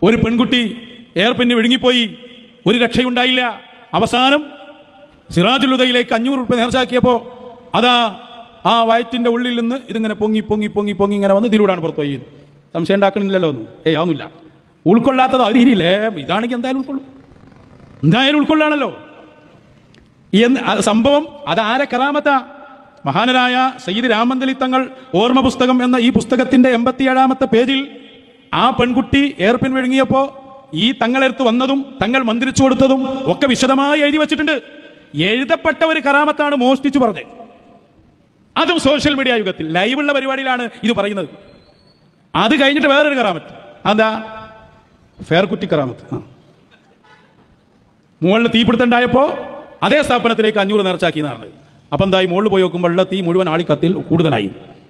ഒരു പെൺകുട്ടി എയർപിന്ന് വിഴുങ്ങിപ്പോയി ഒരു രക്ഷയുണ്ടായില്ല അവസാനം സിറാജുലുദയിലേക്ക് അഞ്ഞൂറ് റുപ്യ നേർച്ചാക്കിയപ്പോൾ അതാ ആ വയറ്റിന്റെ ഉള്ളിൽ നിന്ന് ഇതിങ്ങനെ പൊങ്ങി പൊങ്ങി പൊങ്ങി പൊങ്ങി ഇങ്ങനെ വന്ന് ഇതിലൂടെയാണ് പുറത്തു പോയി സംശയം ഉണ്ടാക്കണില്ലല്ലോ ഒന്നും ഏയ് അതൊന്നുമില്ല ഉൾക്കൊള്ളാത്തത് അത് രീതിയില്ലേ ഇതാണെങ്കിൽ എന്തായാലും ഉൾക്കൊള്ളും എന്തായാലും ഉൾക്കൊള്ളാണല്ലോ എന്ന് അത് സംഭവം അത് ആരെ കറാമത്ത മഹാനരായ സയ്യിദ് രാമന്തലി തങ്ങൾ ഓർമ്മ പുസ്തകം എന്ന ഈ പുസ്തകത്തിന്റെ എൺപത്തിയേഴാമത്തെ പേജിൽ ആ പെൺകുട്ടി ഏർപ്പിൻ വിഴുങ്ങിയപ്പോ ഈ തങ്ങളെടുത്ത് വന്നതും തങ്ങൾ മന്ത്രിച്ചു കൊടുത്തതും ഒക്കെ വിശദമായി എഴുതി വെച്ചിട്ടുണ്ട് എഴുതപ്പെട്ട ഒരു കറാമത്താണ് മോഷ്ടിച്ചു പറഞ്ഞത് അതും സോഷ്യൽ മീഡിയ യുഗത്തിൽ ലൈവുള്ള പരിപാടിയിലാണ് ഇത് പറയുന്നത് അത് കഴിഞ്ഞിട്ട് വേറൊരു കറാമത്ത് അതാ ഫെയർകുറ്റി കറാമത്ത് ആ മുകളിൽ തീപിടുത്തുണ്ടായപ്പോ അതേ സ്ഥാപനത്തിലേക്ക് അഞ്ഞൂറ് നേർച്ചാക്കി എന്നാണ് അപ്പം എന്തായി മുകളിൽ പോയി നോക്കുമ്പോൾ തീ മുഴുവൻ ആളിക്കത്തിൽ കൂടുതലായി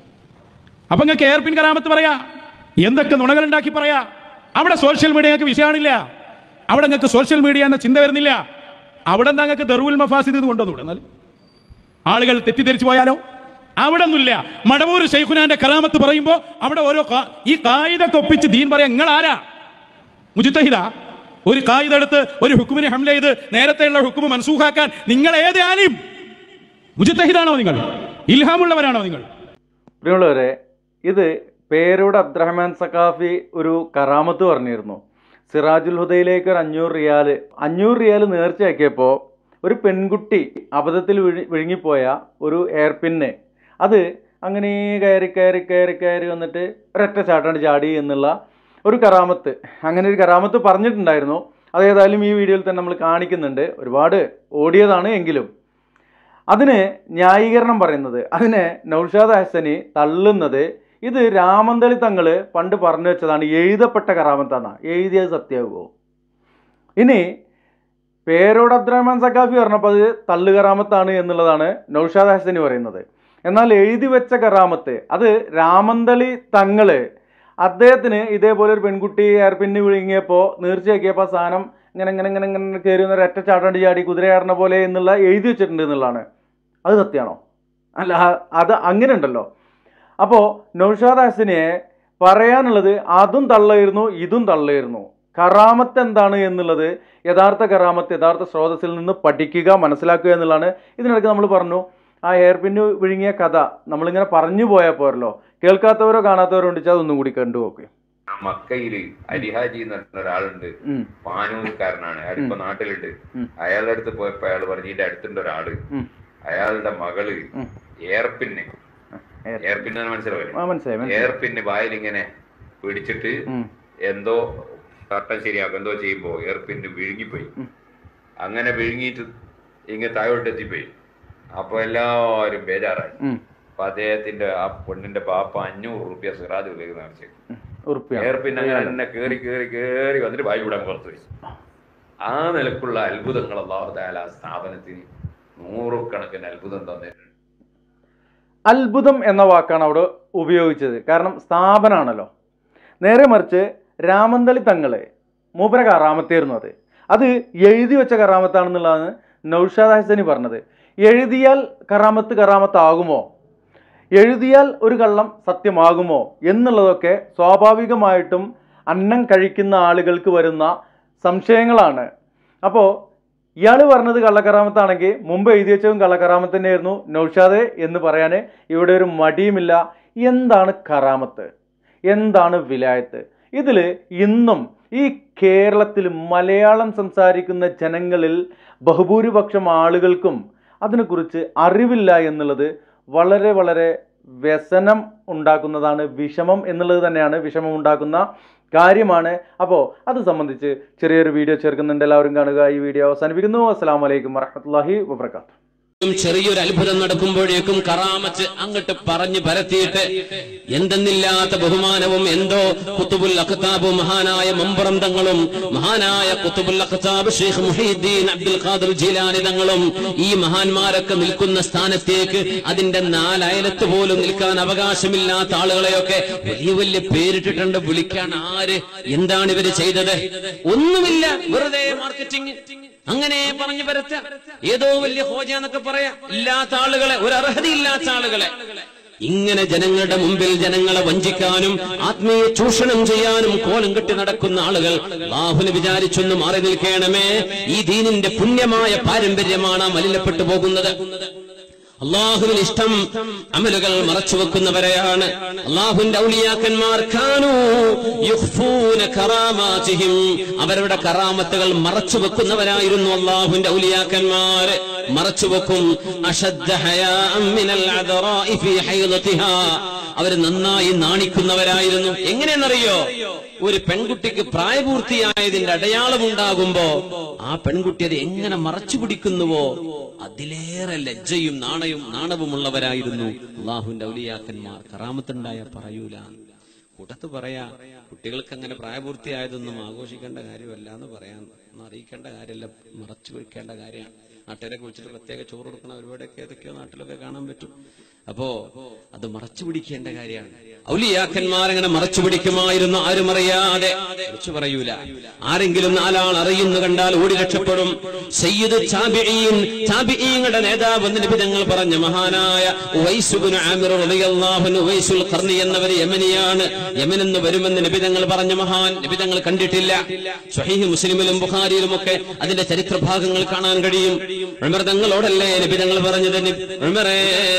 അപ്പൊ നിങ്ങൾക്ക് എയർപിൻ കരാമത്ത് പറയാ എന്തൊക്കെ നുണകൾ ഉണ്ടാക്കി പറയാ അവിടെ സോഷ്യൽ മീഡിയക്ക് വിഷയമാണില്ല അവിടെ നിങ്ങൾക്ക് സോഷ്യൽ മീഡിയ എന്ന ചിന്ത വരുന്നില്ല അവിടെ എന്താ നിങ്ങൾക്ക് ദറുൽ മഫാസിദ് ഇത് കൊണ്ടുവന്നൂടെ എന്നാൽ ആളുകൾ തെറ്റിദ്ധരിച്ചു പോയാലോ അവിടെ ഒന്നുമില്ല മടവൂർ ഷെയ്ഖുനാന്റെ കറാമത്ത് പറയുമ്പോൾ അവിടെ ഓരോ കാ- ഈ കായികത്തെ ഒപ്പിച്ച് ദീൻ പറയാ നിങ്ങൾ ആരാ മുജിത്തഹിദ ഒരു കായിക എടുത്ത് ഒരു ഹുക്കുമിനെ ഹംല ചെയ്ത് നേരത്തെയുള്ള ഹുക്കുമ് മൻസൂഖാക്കാൻ നിങ്ങൾ ഏത് ആലിം മുജിത്തഹിദാണോ നിങ്ങൾ ഇൽഹാമുള്ളവരാണോ നിങ്ങൾ പ്രിയമുള്ളവരെ ഇത് പേരോട് അബ്ദുറഹ്മാൻ സഖാഫി ഒരു കറാമത്ത് പറഞ്ഞിരുന്നു സിറാജുൽ ഹുദയിലേക്ക് ഒരു അഞ്ഞൂറ് റിയാല് അഞ്ഞൂറ് റിയാൽ നേർച്ചയാക്കിയപ്പോൾ ഒരു പെൺകുട്ടി അബദ്ധത്തിൽ വിഴി വിഴുങ്ങിപ്പോയ ഒരു എയർപിന്ന് അത് അങ്ങനെ കയറി കയറി കയറി കയറി വന്നിട്ട് ഒരൊറ്റ ചാട്ടാണ്ട് ചാടി എന്നുള്ള ഒരു കറാമത്ത് അങ്ങനെ ഒരു കറാമത്ത് പറഞ്ഞിട്ടുണ്ടായിരുന്നു അതേതായാലും ഈ വീഡിയോയിൽ തന്നെ നമ്മൾ കാണിക്കുന്നുണ്ട് ഒരുപാട് ഓടിയതാണ് എങ്കിലും അതിന് ന്യായീകരണം പറയുന്നത് അതിനെ നൗഷാദ് ഹസനി തള്ളുന്നത് ഇത് രാമന്തളി തങ്ങള് പണ്ട് പറഞ്ഞു വെച്ചതാണ് എഴുതപ്പെട്ട കറാമത്താന്നാ എഴുതിയത് സത്യമാകുമോ ഇനി പേരോട് അബ്ദുറഹ്മാൻ സഖാഫി പറഞ്ഞപ്പോൾ അത് തള്ളു കറാമത്താണ് എന്നുള്ളതാണ് നൗഷാദ് ഹസനി പറയുന്നത് എന്നാൽ എഴുതി വെച്ച കറാമത്ത് അത് രാമന്തളി തങ്ങള് അദ്ദേഹത്തിന് ഇതേപോലെ ഒരു പെൺകുട്ടി എയർപിന്ന് വിഴുങ്ങിയപ്പോൾ നീർച്ചയാക്കിയപ്പോൾ ആ സാധനം ഇങ്ങനെ ഇങ്ങനെ ഇങ്ങനെ ഇങ്ങനെ കയറി വന്ന ഒരൊറ്റ ചാട്ടാണ്ട് ചാടി കുതിരയാടുന്ന പോലെ എന്നുള്ള എഴുതി വെച്ചിട്ടുണ്ട് എന്നുള്ളതാണ് അത് സത്യമാണോ അല്ല ആ- അത് അങ്ങനെ ഉണ്ടല്ലോ അപ്പോൾ നൗഷാദ് ഹസനിയെ പറയാനുള്ളത് അതും തള്ളായിരുന്നു ഇതും തള്ളായിരുന്നു കറാമത്ത് എന്താണ് എന്നുള്ളത് യഥാർത്ഥ കറാമത്ത് യഥാർത്ഥ സ്രോതസ്സിൽ നിന്ന് പഠിക്കുക മനസ്സിലാക്കുക എന്നുള്ളതാണ് ഇതിനിടയ്ക്ക് നമ്മൾ പറഞ്ഞു ആ ഹെയർ പിന്ന് വിഴുങ്ങിയ കഥ നമ്മളിങ്ങനെ പറഞ്ഞു പോയാൽ പോരല്ലോ കേൾക്കാത്തവരോ കാണാത്തവരോ ഉണ്ടെച്ചാൽ അതൊന്നും കൂടി കണ്ടു നോക്കുക മക്കയില് അരിഹാജി എന്ന് പറഞ്ഞ ഒരാളുണ്ട് ഉം, പാനൂർക്കാരനാണ് അയാൾ ഇപ്പൊ നാട്ടിലുണ്ട് ഉം. അയാളുടെ അടുത്ത് പോയപ്പോ അയാൾ പറഞ്ഞു ഇതിന്റെ അടുത്തുണ്ട് ഒരാള് ഉം. അയാളുടെ മകള് ഉം. എയർപിന്ന് hair- എയർപിന്ന് മനസ്സിലാവില്ലേ ആ മനസ്സിലായി മനസ്സിലായി എയർപിന്ന് വായിലിങ്ങനെ പിടിച്ചിട്ട് ഉം, എന്തോ കട്ടൻ ശരിയാക്കും എന്തോ ചെയ്യുമ്പോ എയർപിന്ന് വിഴുങ്ങിപ്പോയി ഉം. അങ്ങനെ വിഴുങ്ങിയിട്ട് ഇങ്ങനെ താഴോട്ട് എത്തിപ്പോയി അപ്പൊ എല്ലാവരും ബേജാറായി ഉം, അപ്പൊ അദ്ദേഹത്തിന്റെ ആ പെണ്ണിന്റെ പാപ്പ അഞ്ഞൂറ് റുപ്യ സിറാജ് ഉലേക്ക് നിറച്ചു ഉം. ഉറുപ്പിയാണ് എയർ പിന്നെ അങ്ങനെ തന്നെ കേറി കേറി കേറി വന്നിട്ട് വായു വിടാൻ പുറത്തു വെച്ചു ആ നിലക്കുള്ള അത്ഭുതങ്ങൾ അള്ളാഹു താല ആ സ്ഥാപനത്തിന് നൂറുകണക്കിന് അത്ഭുതം തന്നിട്ടുണ്ട് അത്ഭുതം എന്ന വാക്കാണ് അവിടെ ഉപയോഗിച്ചത് കാരണം സ്ഥാപനമാണല്ലോ നേരെ മറിച്ച് രാമന്തളി തങ്ങളെ മൂപ്പര കറാമത്തായിരുന്നു അത് അത് എഴുതി വെച്ച കറാമത്താണെന്നുള്ളതാണ് നൗഷാദ് ഹസനി പറഞ്ഞത് എഴുതിയാൽ കറാമത്ത് കറാമത്താകുമോ എഴുതിയാൽ ഒരു കള്ളം സത്യമാകുമോ എന്നുള്ളതൊക്കെ സ്വാഭാവികമായിട്ടും അന്നം കഴിക്കുന്ന ആളുകൾക്ക് വരുന്ന സംശയങ്ങളാണ് അപ്പോൾ ഇയാൾ പറഞ്ഞത് കള്ളക്കറാമത്താണെങ്കിൽ മുമ്പ് എഴുതി വെച്ചതും കള്ളക്കറാമത്ത് തന്നെയായിരുന്നു നൗഷാദ് എന്ന് പറയാൻ ഇവിടെ ഒരു മടിയുമില്ല എന്താണ് കറാമത്ത് എന്താണ് വിലായത്ത് ഇതിൽ ഇന്നും ഈ കേരളത്തിൽ മലയാളം സംസാരിക്കുന്ന ജനങ്ങളിൽ ബഹുഭൂരിപക്ഷം ആളുകൾക്കും അതിനെക്കുറിച്ച് അറിവില്ല എന്നുള്ളത് വളരെ വളരെ വ്യസനം ഉണ്ടാക്കുന്നതാണ് വിഷമം എന്നുള്ളത് തന്നെയാണ് വിഷമം ഉണ്ടാക്കുന്ന കാര്യമാണ് അപ്പോൾ അത് സംബന്ധിച്ച് ചെറിയൊരു വീഡിയോ ചേർക്കുന്നുണ്ട് എല്ലാവരും കാണുക ഈ വീഡിയോ അവസാനിപ്പിക്കുന്നു അസ്സാം വലൈക്കും വറഹമത്തല്ലാഹി വബർക്കാത്തു ചെറിയൊരു അത്ഭുതം നടക്കുമ്പോഴേക്കും കറാമത്ത് അങ്ങോട്ട് പറഞ്ഞു പരത്തിയിട്ട് എന്തെന്നില്ലാത്ത ബഹുമാനവും എന്തോ കുത്തുബുൽ അഖ്താബ് മഹാനായ മമ്പറം തങ്ങളും മഹാനായ കുത്തുബുൽ അഖ്താബ് ഷെയ്ഖ് മുഹീദ്ദീൻ അബ്ദുൽ ഖാദർ ജീലാനി തങ്ങളും ഈ മഹാന്മാരൊക്കെ നിൽക്കുന്ന സ്ഥാനത്തേക്ക് അതിന്റെ നാലയലത്ത് പോലും നിൽക്കാൻ അവകാശമില്ലാത്ത ആളുകളെയൊക്കെ വലിയ വലിയ പേരിട്ടിട്ടുണ്ട് വിളിക്കാൻ ആര് എന്താണ് ഇവര് ചെയ്തത് ഒന്നുമില്ല വെറുതെ മാർക്കറ്റിംഗ് അങ്ങനെ പറഞ്ഞു പരത്ത ഏതോ വലിയ ഹോജ എന്നൊക്കെ പറയാം ഇല്ലാത്ത ആളുകളെ ഒരു അർഹതയില്ലാത്ത ആളുകളെ ഇങ്ങനെ ജനങ്ങളുടെ മുമ്പിൽ ജനങ്ങളെ വഞ്ചിക്കാനും ആത്മീയ ചൂഷണം ചെയ്യാനും കോലം കെട്ടി നടക്കുന്ന ആളുകൾ അള്ളാഹുന് വിചാരിച്ചൊന്ന് മാറി നിൽക്കണമേ ഈ ദീനിന്റെ പുണ്യമായ പാരമ്പര്യമാണ് മലിനപ്പെട്ടു പോകുന്നത് അള്ളാഹുവിന് ഇഷ്ടം അമലുകൾ മറച്ചു വെക്കുന്നവരെയാണ് അള്ളാഹുവിന്റെ ഔലിയാക്കന്മാർ ഖാനൂ യുഖ്ഫൂന കറാമാതിഹിം അവരുടെ കറാമത്തുകൾ മറച്ചു വെക്കുന്നവരായിരുന്നു അള്ളാഹുവിന്റെ ഔലിയാക്കന്മാർ മറച്ചു വെക്കും അഷദ്ദ ഹയാഅം മിനൽ അദറാഇ ഫീ ഹൈളതിഹാ അവർ നന്നായി നാണിക്കുന്നവരായിരുന്നു എങ്ങനെയെന്നറിയോ ഒരു പെൺകുട്ടിക്ക് പ്രായപൂർത്തിയായതിന്റെ അടയാളമുണ്ടാകുമ്പോ ആ പെൺകുട്ടി അത് എങ്ങനെ മറച്ചു പിടിക്കുന്നുവോ അതിലേറെ ലജ്ജയും നാണയും നാണവുമുള്ളവരായിരുന്നു അള്ളാഹുവിന്റെ ഔലിയാക്കന്മാർ കറാമത്തുണ്ടായ പറയൂല കൂട്ടത്ത് പറയാ കുട്ടികൾക്ക് അങ്ങനെ പ്രായപൂർത്തിയായതൊന്നും ആഘോഷിക്കേണ്ട കാര്യമല്ല എന്ന് പറയാൻ ഒന്ന് അറിയിക്കേണ്ട കാര്യമല്ല മറച്ചു വെക്കേണ്ട കാര്യമാണ് നാട്ടുകാരൊക്കെ വിളിച്ചിട്ട് പ്രത്യേക ചോറ് കൊടുക്കണ ഒരുപാടൊക്കെ ഏതൊക്കെയോ നാട്ടിലൊക്കെ കാണാൻ പറ്റും അപ്പോ അത് മറച്ചു പിടിക്കേണ്ട കാര്യമാണ് ഔലിയാക്കന്മാർ അങ്ങനെ മറച്ചു പിടിക്കുമായിരുന്നു ആരും അറിയാതെ വിളിച്ചു പറയൂല ആരെങ്കിലും നാലാൾ അറിയുന്നു കണ്ടാൽ ഓടി രക്ഷപ്പെടും സയ്യിദ് ചാബിഈൻ ചാബിഈങ്ങളുടെ നേതാവ് എന്ന് നബി തങ്ങൾ പറഞ്ഞ മഹാനായ ഉവൈസ് ഇബ്നു ആമിർ റളിയല്ലാഹു അൻഹു ഉവൈസുൽ ഖർനി എന്നവർ യമനിയാണ് യമൻ എന്ന് വരുമെന്ന് നബി തങ്ങൾ പറഞ്ഞ മഹാൻ നബി തങ്ങൾ കണ്ടിട്ടില്ല സ്വഹീഹ് മുസ്ലിമിലും ബുഖാരിയിലും ഒക്കെ അതിന്റെ ചരിത്ര ഭാഗങ്ങൾ കാണാൻ കഴിയും ഉമർ തങ്ങളോടല്ലേ നബി തങ്ങൾ പറഞ്ഞത് ഉമറേ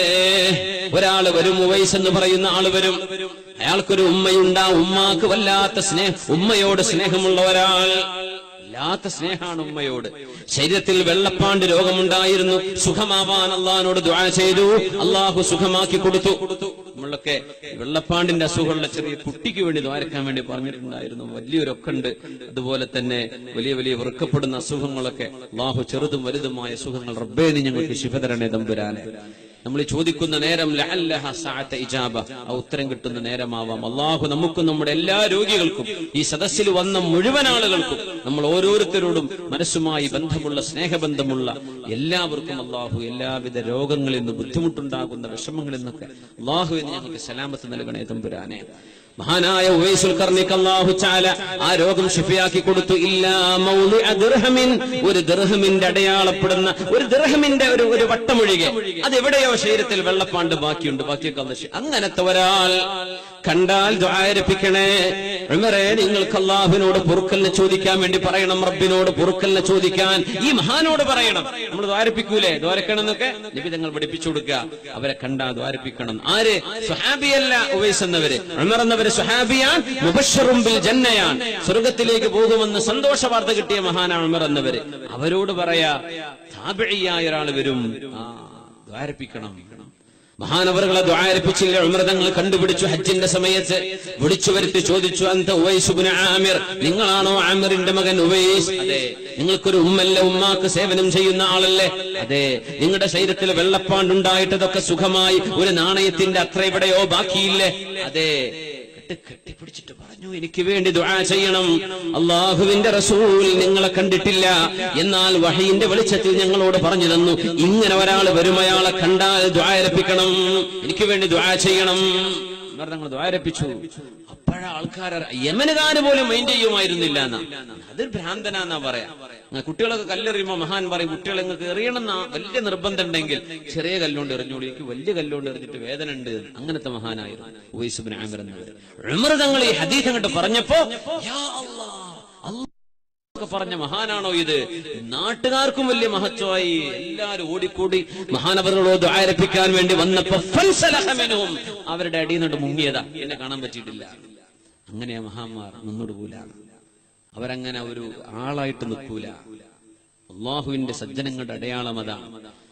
ഒരാള് വരും ഉവൈസ് എന്ന് പറയുന്ന ആള് വരും അയാൾക്കൊരു ഉമ്മയുണ്ടാ ഉമ്മാക്ക് വല്ലാത്ത സ്നേഹം ഉമ്മയോട് സ്നേഹമുള്ള ഒരാൾ വല്ലാത്ത സ്നേഹാണ് ഉമ്മയോട് ശരീരത്തിൽ വെള്ളപ്പാണ്ട് രോഗമുണ്ടായിരുന്നു സുഖമാവാൻ അള്ളഹാനോട് ദ്വാ ചെയ്തു അള്ളാഹു സുഖമാക്കി കൊടുത്തു നമ്മളൊക്കെ വെള്ളപ്പാണ്ടിന്റെ അസുഖമുള്ള ചെറിയ കുട്ടിക്ക് വേണ്ടി ദ്വാരക്കാൻ വേണ്ടി പറഞ്ഞിട്ടുണ്ടായിരുന്നു വലിയൊരൊക്കുണ്ട് അതുപോലെ തന്നെ വലിയ വലിയ വെറുക്കപ്പെടുന്ന അസുഖങ്ങളൊക്കെ അള്ളാഹു ചെറുതും വലുതുമായ അസുഖങ്ങൾ റബ്ബേ നീ ഞങ്ങൾക്ക് ശിവതരണേ തമ്പുരാനെ നമ്മൾ ഈ ചോദിക്കുന്ന നേരം ലഅല്ലഹ സഅത ഇജാബ ആ ഉത്തരം കിട്ടുന്ന നേരമാവാം അള്ളാഹു നമുക്കും നമ്മുടെ എല്ലാ രോഗികൾക്കും ഈ സദസ്സിൽ വന്ന മുഴുവൻ ആളുകൾക്കും നമ്മൾ ഓരോരുത്തരോടും മനസ്സുമായി ബന്ധമുള്ള സ്നേഹബന്ധമുള്ള എല്ലാവർക്കും അള്ളാഹു എല്ലാവിധ രോഗങ്ങളിൽ നിന്ന് ബുദ്ധിമുട്ടുണ്ടാകുന്ന വിഷമങ്ങളിൽ നിന്നൊക്കെ അള്ളാഹു എന്ന് ഞങ്ങൾക്ക് സലാമത്ത് നൽകണേ തമ്പുരാനെ മഹാനായ ഉവൈസുൽ കർണിക്ക് അല്ലാഹു തആല ആ രോഗം ഷിഫയാക്കി കൊടുത്തു ഇല്ലാ മൗളിഅ ദിർഹമിൻ ഒരു ദിർഹമിന്റെ അടയാളപ്പെടുന്ന ഒരു ദിർഹമിന്റെ ഒരു ഒരു വട്ടമൊഴികെ അത് എവിടെയോ ശരീരത്തിൽ വെള്ളപ്പാണ്ട് ബാക്കിയുണ്ട് ബാക്കിയൊക്കെ അള്ളാഹ് ശി- അങ്ങനത്തെ ഒരാൾ കണ്ടാൽ ദ്വാരപ്പിക്കണേ ഉമറേ നിങ്ങൾക്ക് അള്ളാഹുവിനോട് പൊറുക്കലിനെ ചോദിക്കാൻ വേണ്ടി പറയണം റബ്ബിനോട് പൊറുക്കലിനെ ചോദിക്കാൻ ഈ മഹാനോട് പറയണം നമ്മൾ ദ്വാരപ്പിക്കൂലേ ദ്വാരക്കണം എന്നൊക്കെ നബി തങ്ങൾ പഠിപ്പിച്ചു കൊടുക്കുക അവരെ കണ്ടാ ദ്വാരപ്പിക്കണം ആര് സുഹാബിയല്ല ഉവൈസ് എന്നവര് ഉമർ എന്നവര് സുഹാബിയാൻ മുബശ്ശറും ബിൽ ജന്നയാൻ സ്വർഗത്തിലേക്ക് പോകുമെന്ന് സന്തോഷ വാർത്ത കിട്ടിയ മഹാനാണ് ഉമർ എന്നവര് അവരോട് പറയാ താപിഴിയായ ഒരാൾ വരും ആ ദ്വാരപ്പിക്കണം മഹാനവറുകളെ ദ്വാരപ്പിച്ചില്ല ഉമൃതങ്ങൾ കണ്ടുപിടിച്ചു ഹജ്ജിന്റെ സമയത്ത് വിളിച്ചു വരുത്തി ചോദിച്ചു അന്ത ഉവൈസുബിന് ആമിർ നിങ്ങളാണോ ആമിറിന്റെ മകൻ ഉവൈസ് അതെ നിങ്ങൾക്കൊരു ഉമ്മല്ല ഉമ്മാക്ക് സേവനം ചെയ്യുന്ന ആളല്ലേ അതെ നിങ്ങളുടെ ശരീരത്തിൽ വെള്ളപ്പാണ്ടുണ്ടായിട്ടതൊക്കെ സുഖമായി ഒരു നാണയത്തിന്റെ അത്ര എവിടെയോ ബാക്കിയില്ലേ അതെ കെട്ടി കെട്ടിപ്പിടിച്ചിട്ട് പറഞ്ഞു എനിക്ക് വേണ്ടി ദുആ ചെയ്യണം അള്ളാഹുവിന്റെ റസൂൽ നിങ്ങളെ കണ്ടിട്ടില്ല എന്നാൽ വഹയിന്റെ വെളിച്ചത്തിൽ ഞങ്ങളോട് പറഞ്ഞു തന്നു ഇങ്ങനെ ഒരാൾ വരും അയാളെ കണ്ടാൽ ദ്വാരപ്പിക്കണം എനിക്ക് വേണ്ടി ദുആ ചെയ്യണം ഇവർ ഞങ്ങൾ ദ്വാരപ്പിച്ചു അപ്പോഴാ ആൾക്കാർ യമനുകാര് പോലും മൈൻഡ് ചെയ്യുമായിരുന്നില്ല എന്നാ അതൊരു ഭ്രാന്തനാന്നാ പറയാ ആ, കുട്ടികളൊക്കെ കല്ലെറിയുമ്പോ മഹാൻ പറയും കുട്ടികളെ നിങ്ങൾക്ക് എറിയണമെന്ന വലിയ നിർബന്ധം ഉണ്ടെങ്കിൽ ചെറിയ കല്ലുകൊണ്ട് എറിഞ്ഞോളൂ എനിക്ക് വലിയ കല്ലുകൊണ്ട് എറിഞ്ഞിട്ട് വേദന ഉണ്ട് അങ്ങനത്തെ മഹാനായിരുന്നു ഉവൈസുബിൻ ആമിർ എന്നവർ ഉമർ തങ്ങൾ ഈ ഹദീസ് അങ്ങോട്ട് പറഞ്ഞപ്പോ യാ അല്ലാ, അല്ലാ ഒക്കെ പറഞ്ഞ മഹാനാണോ ഇത് നാട്ടുകാർക്കും വലിയ മഹത്വമായി എല്ലാരും ഓടിക്കൂടി മഹാനവറുകളോട് ആരപ്പിക്കാൻ വേണ്ടി വന്നപ്പോ ഫൻസലഹ മിൻഹും അവരുടെ അടിയിൽ നിന്നിട്ട് മുങ്ങിയതാ എന്നെ കാണാൻ പറ്റിയിട്ടില്ല അങ്ങനെയാ മഹാന്മാർ നിന്നോടുകൂല അവരങ്ങനെ ഒരു ആളായിട്ട് നിൽക്കൂല അള്ളാഹുവിന്റെ സജ്ജനങ്ങളുടെ അടയാളം അതാണ്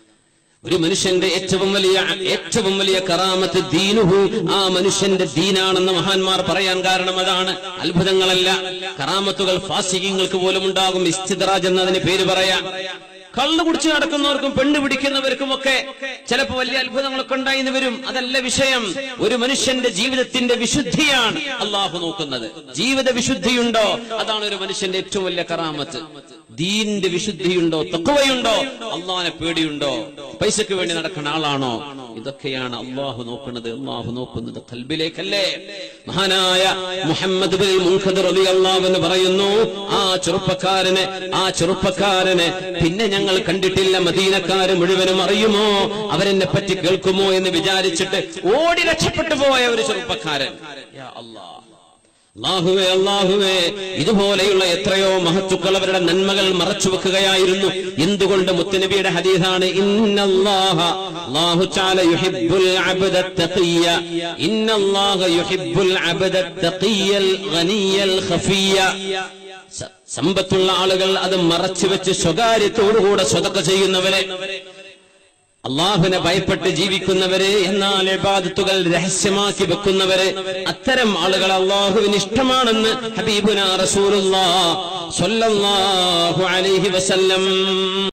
ഒരു മനുഷ്യന്റെ ഏറ്റവും വലിയ ഏറ്റവും വലിയ കറാമത്ത് ദീനുഹു ആ മനുഷ്യന്റെ ദീനാണെന്ന് മഹാന്മാർ പറയാൻ കാരണം അതാണ് അത്ഭുതങ്ങളല്ല കറാമത്തുകൾ ഫാസികങ്ങൾക്ക് പോലും ഉണ്ടാകും ഇസ്തിദ്റാജ് എന്നതിന് പേര് പറയാം കള്ളു കുടിച്ച് നടക്കുന്നവർക്കും പെണ്ണ് പിടിക്കുന്നവർക്കും ഒക്കെ ചിലപ്പോ വലിയ അത്ഭുതങ്ങളൊക്കെ ഉണ്ടായിന്ന് വരും അതല്ല വിഷയം ഒരു മനുഷ്യന്റെ ജീവിതത്തിന്റെ വിശുദ്ധിയാണ് അള്ളാഹു നോക്കുന്നത് ജീവിത വിശുദ്ധിയുണ്ടോ അതാണ് ഒരു മനുഷ്യന്റെ ഏറ്റവും വലിയ കറാമത്ത് ദീന്റെ വിശുദ്ധിയുണ്ടോ തക്കവയുണ്ടോ അള്ളാഹിനെ പേടിയുണ്ടോ പൈസക്ക് വേണ്ടി നടക്കുന്ന ആളാണോ ഇതൊക്കെയാണ് അള്ളാഹു നോക്കുന്നത് അള്ളാഹു നോക്കുന്നത് കൽബിലേക്കല്ലേ മഹാനായ മുഹമ്മദ് ബിൻ മുൻഖദർ റളിയല്ലാഹു എന്ന് പറയുന്നു ആ ചെറുപ്പക്കാരനെ ആ ചെറുപ്പക്കാരനെ പിന്നെ ഞങ്ങൾ കണ്ടിട്ടില്ല മദീനക്കാര് മുഴുവനും അറിയുമോ അവരെന്നെ പറ്റി കേൾക്കുമോ എന്ന് വിചാരിച്ചിട്ട് ഓടി രക്ഷപ്പെട്ടു പോയ ഒരു ചെറുപ്പക്കാരൻ യാ അല്ലാഹ് അള്ളാഹുവേ അള്ളാഹുവേ ഇതുപോലെയുള്ള എത്രയോ മഹത്തുക്കൾ അവരുടെ നന്മകൾ മറച്ചു വെക്കുകയായിരുന്നു എന്തുകൊണ്ട് മുത്തനബിയുടെ ഹദീസാണ് ഇന്നല്ലാഹ അല്ലാഹു തആല യുഹിബ്ബുൽ അബ്ദ തഖിയ ഇന്നല്ലാഹ യുഹിബ്ബുൽ അബ്ദ തഖിയൽ ഗനിയൽ ഖഫിയ സ- സമ്പത്തുള്ള ആളുകൾ അത് മറച്ചു വെച്ച് സ്വകാര്യത്തോടുകൂടെ സ്വതക്ക ചെയ്യുന്നവരെ അള്ളാഹുവിനെ ഭയപ്പെട്ട് ജീവിക്കുന്നവരെ എന്നാൽ ഇബാദത്തുകൾ രഹസ്യമാക്കി വെക്കുന്നവരെ അത്തരം ആളുകൾ അള്ളാഹുവിന് ഇഷ്ടമാണെന്ന് ഹബീബുന റസൂലുള്ളാഹ് സ്വല്ലല്ലാഹു അലൈഹി വസല്ലം